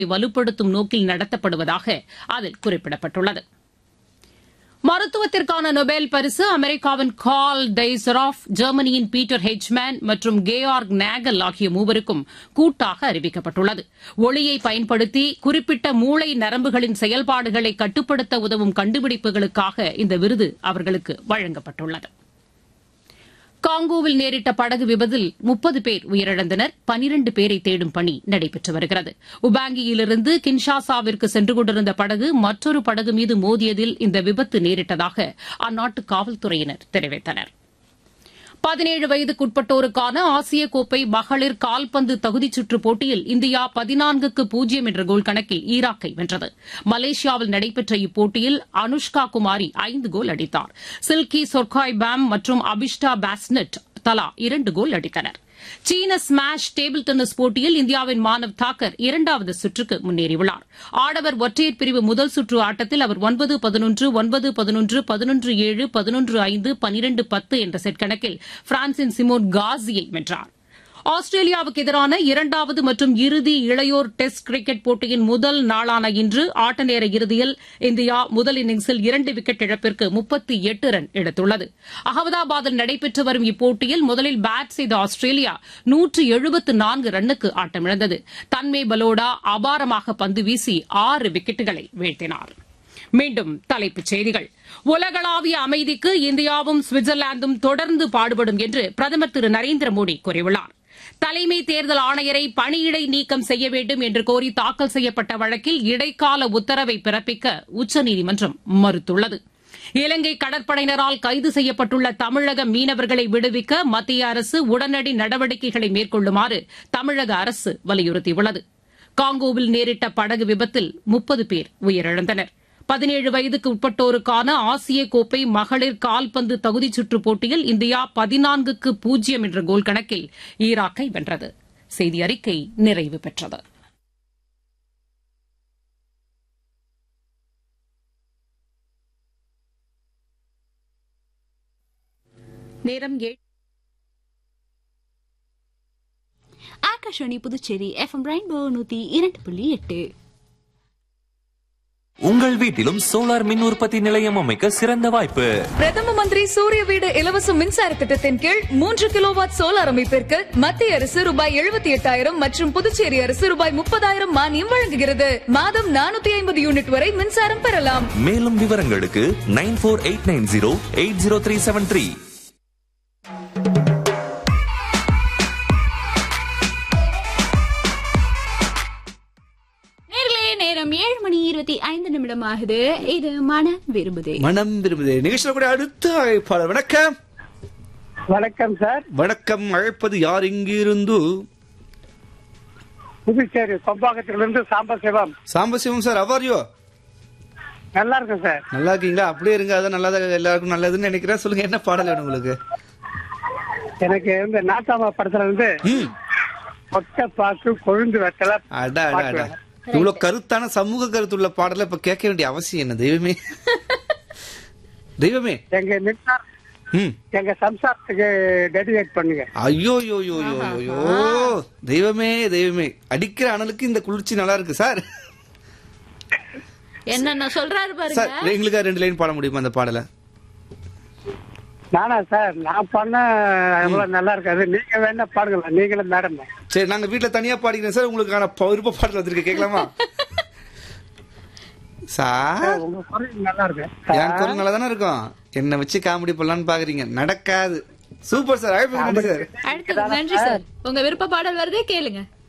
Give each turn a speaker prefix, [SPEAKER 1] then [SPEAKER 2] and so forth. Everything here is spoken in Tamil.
[SPEAKER 1] வலுப்படுத்தும் நோக்கில் நடத்தப்படுவதாக அதில் குறிப்பிடப்பட்டுள்ளது மருத்துவத்திற்கான நொபேல் பரிசு அமெரிக்காவின் கால் டெய்சராஃப் ஜெர்மனியின் பீட்டர் ஹெச்மேன் மற்றும் கேயார்க் நேகல் ஆகிய மூவருக்கும் கூட்டாக அறிவிக்கப்பட்டுள்ளது ஒளியை பயன்படுத்தி குறிப்பிட்ட மூளை நரம்புகளின் செயல்பாடுகளை கட்டுப்படுத்த உதவும் கண்டுபிடிப்புகளுக்காக இந்த விருது அவர்களுக்கு வழங்கப்பட்டுள்ளது காங்கோவில் நேரிட்ட படகு விபத்தில் முப்பது பேர் உயிரிழந்தனர் பனிரண்டு பேரை தேடும் பணி நடைபெற்று வருகிறது உபாங்கியிலிருந்து கின்ஷாசாவிற்கு சென்று கொண்டிருந்த படகு மற்றொரு படகு மீது மோதியதில் இந்த விபத்து நேரிட்டதாக அந்நாட்டு காவல்துறையினர் தெரிவித்தனர் பதினேழு வயதுக்குட்பட்டோருக்கான ஆசிய கோப்பை மகளிர் கால்பந்து தகுதிச் சுற்றுப் போட்டியில் இந்தியா பதினான்குக்கு பூஜ்ஜியம் என்ற கோல் கணக்கில் ஈராக்கை வென்றது மலேசியாவில் நடைபெற்ற இப்போட்டியில் அனுஷ்கா குமாரி ஐந்து கோல் அடித்தார் சில்கி சொர்காய் பேம் மற்றும் அபிஷ்டா பாஸ்னெட் தலா இரண்டு கோல் அடித்தனர் சீன ஸ்மாஷ் டேபிள் டென்னிஸ் போட்டியில் இந்தியாவின் மானவ் தாக்கர் இரண்டாவது சுற்றுக்கு முன்னேறியுள்ளார் ஆடவர் ஒற்றையர் பிரிவு முதல் சுற்று ஆட்டத்தில் அவர் ஒன்பது பதினொன்று ஒன்பது பதினொன்று பதினொன்று ஏழு பதினொன்று ஐந்து பனிரண்டு பத்து என்ற செட் கணக்கில் பிரான்சின் சிமோன் காசியை வென்றார் ஆஸ்திரேலியாவுக்கு எதிரான இரண்டாவது மற்றும் இறுதி இளையோர் டெஸ்ட் கிரிக்கெட் போட்டியின் முதல் நாளான இன்று ஆட்ட நேர இறுதியில் இந்தியா முதல் இன்னிங்ஸில் இரண்டு விக்கெட் இழப்பிற்கு முப்பத்தி எட்டு ரன் எடுத்துள்ளது அகமதாபாத்தில் நடைபெற்று வரும் இப்போட்டியில் முதலில் பேட் செய்த ஆஸ்திரேலியா நூற்று எழுபத்து நான்கு ரன்னுக்கு ஆட்டமிழந்தது தன்மே பலோடா அபாரமாக பந்து வீசி ஆறு விக்கெட்டுகளை வீழ்த்தினார் மீண்டும் தலைப்புச் செய்திகள் உலகளாவிய அமைதிக்கு இந்தியாவும் சுவிட்சர்லாந்தும் தொடர்ந்து பாடுபடும் என்று பிரதமர் திரு நரேந்திர மோடி கூறியுள்ளார் தலைமை தேர்தல் ஆணையரை பணியிடை நீக்கம் செய்ய வேண்டும் என்று கோரி தாக்கல் செய்யப்பட்ட வழக்கில் இடைக்கால உத்தரவை பிறப்பிக்க உச்சநீதிமன்றம் மறுத்துள்ளது இலங்கை கடற்படையினரால் கைது செய்யப்பட்டுள்ள தமிழக மீனவர்களை விடுவிக்க மத்திய அரசு உடனடி நடவடிக்கைகளை மேற்கொள்ளுமாறு தமிழக அரசு வலியுறுத்தியுள்ளது காங்கோவில் நேரிட்ட படகு விபத்தில் முப்பது பேர் உயிரிழந்தனர் பதினேழு வயதுக்கு உட்பட்டோருக்கான ஆசிய கோப்பை மகளிர் கால்பந்து தகுதிச் சுற்றுப் போட்டியில் இந்தியா பதினான்குக்கு பூஜ்ஜியம் என்ற கோல் கணக்கில் ஈராக்கை வென்றது செய்தி அறிக்கை நிறைவு பெற்றது
[SPEAKER 2] நேரம் ஏழு ஆகாஷவாணி புதுச்சேரி எஃப்எம் ரெயின்போ நூத்தி இரண்டு புள்ளி எட்டு
[SPEAKER 3] உங்கள் வீட்டிலும் சோலார் மின் உற்பத்தி நிலையம் அமைக்க சிறந்த வாய்ப்பு
[SPEAKER 4] பிரதம மந்திரி சூரிய வீடு இலவச மின்சார திட்டத்தின் கீழ் மூன்று கிலோவாட் சோலார் அமைப்பிற்கு மத்திய அரசு ரூபாய் எழுபத்தி எட்டாயிரம் மற்றும் புதுச்சேரி அரசு ரூபாய் முப்பதாயிரம் மானியம் வழங்குகிறது மாதம் நானூத்தி ஐம்பது யூனிட் வரை மின்சாரம் பெறலாம்
[SPEAKER 3] மேலும் விவரங்களுக்கு nine four eight nine zero eight zero three seven three
[SPEAKER 2] நேர்களே நேரம் ஏழு மணி இருபத்தி ஐந்து நிமிடம் ஆகுது இது மன விரும்புதே
[SPEAKER 5] மனம் விரும்புதே நிகழ்ச்சியில் கூட அடுத்த அழைப்பாளர் வணக்கம்
[SPEAKER 6] வணக்கம் சார்
[SPEAKER 5] வணக்கம் அழைப்பது யார் இங்கிருந்து
[SPEAKER 6] புதுச்சேரி கொம்பாக்கத்திலிருந்து சாம்பசிவம்
[SPEAKER 5] சாம்பசிவம் சார் அவாரியோ
[SPEAKER 6] நல்லா இருக்கும் சார்
[SPEAKER 5] நல்லா இருக்கீங்களா அப்படியே இருங்க அதான் நல்லா எல்லாருக்கும் நல்லதுன்னு நினைக்கிறேன் சொல்லுங்க என்ன பாடல் வேணும் உங்களுக்கு
[SPEAKER 6] எனக்கு இந்த நாட்டாமா படத்துல இருந்து
[SPEAKER 5] ம்
[SPEAKER 6] ஒத்த பாக்கு கொழுந்து வெத்தல
[SPEAKER 5] அடா அடா அடா இவ்வளவு கருத்தான சமூக கருத்துள்ள பாடலை இப்ப கேட்க வேண்டிய அவசியம் என்ன தெய்வமே தெய்வமே
[SPEAKER 6] எங்க மின்சார
[SPEAKER 5] ம்
[SPEAKER 6] எங்க சம்சாரத்துக்கு டெடிகேட் பண்ணுங்க
[SPEAKER 5] ஐயோ யோ யோ யோ யோ யோ தெய்வமே தெய்வமே அடிக்கிற அனலுக்கு இந்த குளிர்ச்சி நல்லா இருக்கு சார்
[SPEAKER 2] என்னென்ன சொல்றாரு பாருங்க
[SPEAKER 5] சார் எங்களுக்கு ரெண்டு லைன் பாட முடியுமா அந்த பாடலை
[SPEAKER 6] நானா சார் நான் பண்ண எவ்வளவு நல்லா இருக்காது நீங்க வேணா பாடுங்களா நீங்களும் மேடம்
[SPEAKER 5] சரி நாங்க வீட்ல தனியா பாடிக்கிறேன் சார் உங்களுக்கான ப- விருப்ப பாடல் வந்திருக்கு கேட்கலாமா சார்
[SPEAKER 6] உங்க குரல் நல்லா இருக்கு
[SPEAKER 5] என் குரல் நல்லா தானே இருக்கும் என்ன வச்சு காமெடி பண்ணலாம்னு பாக்குறீங்க நடக்காது சூப்பர் சார் அழைப்பு நன்றி சார்
[SPEAKER 2] அடுத்தது நன்றி சார் உங்க விருப்ப பாடல் வருதே கேளுங்க